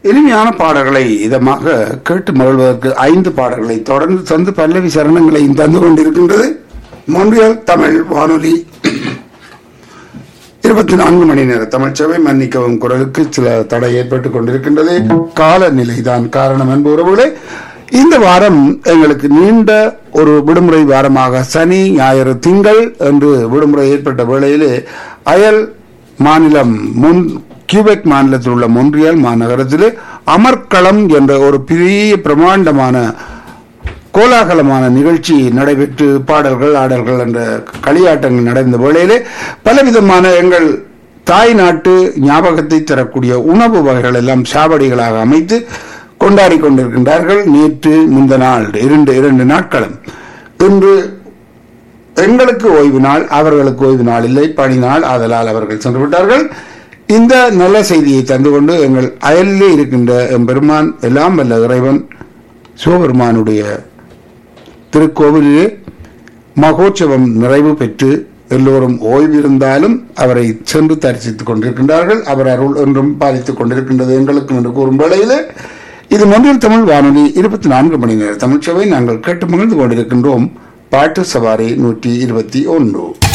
இனிமையான பாடல்களை இதமாக கேட்டு மகிழ்வதற்கு ஐந்து பாடல்களை தொடர்ந்து தந்து பல்லவி சரணங்களையும் தந்து கொண்டிருக்கின்றது மொன்றியல் தமிழ் வானொலி இருபத்தி நான்கு மணி நேர தமிழ்ச்சபை மன்னிக்கவும் குரலுக்கு சில தடை ஏற்பட்டுக் கொண்டிருக்கின்றது காலநிலைதான் காரணம் என்ப உறவுகளே இந்த வாரம் எங்களுக்கு நீண்ட ஒரு விடுமுறை வாரமாக சனி ஞாயிறு திங்கள் என்று விடுமுறை ஏற்பட்ட வேளையிலே அயல் மாநிலம் முன் கியூபெக் மாநிலத்தில் உள்ள மொன்றியல் மாநகரத்திலே அமர்க்களம் என்ற ஒரு பெரிய பிரமாண்டமான கோலாகலமான நிகழ்ச்சி நடைபெற்று பாடல்கள் ஆடல்கள் என்ற களியாட்டங்கள் நடந்த வேளையிலே பலவிதமான எங்கள் தாய் நாட்டு ஞாபகத்தை தரக்கூடிய உணவு வகைகள் எல்லாம் சாவடிகளாக அமைத்து கொண்டாடி கொண்டிருக்கின்றார்கள் நேற்று முந்த நாள் இரண்டு இரண்டு நாட்களும் இன்று எங்களுக்கு ஓய்வு நாள் அவர்களுக்கு ஓய்வு நாள் இல்லை பணி நாள் ஆதலால் அவர்கள் சென்று விட்டார்கள் இந்த நல்ல செய்தியை தந்து கொண்டு எங்கள் அயலிலே இருக்கின்ற எம்பெருமான் எல்லாம் வல்ல இறைவன் சிவபெருமானுடைய திருக்கோவிலிலே மகோற்சவம் நிறைவு பெற்று எல்லோரும் ஓய்விருந்தாலும் அவரை சென்று தரிசித்துக் கொண்டிருக்கின்றார்கள் அவர் அருள் என்றும் பாதித்துக் கொண்டிருக்கின்றது எங்களுக்கும் என்று கூறும் வேளையிலே இது மொன்றில் தமிழ் வானொலி இருபத்தி நான்கு மணி நேர தமிழ்ச்சபை நாங்கள் கேட்டு மகிழ்ந்து கொண்டிருக்கின்றோம் பாட்டு சவாரி நூற்றி இருபத்தி ஒன்று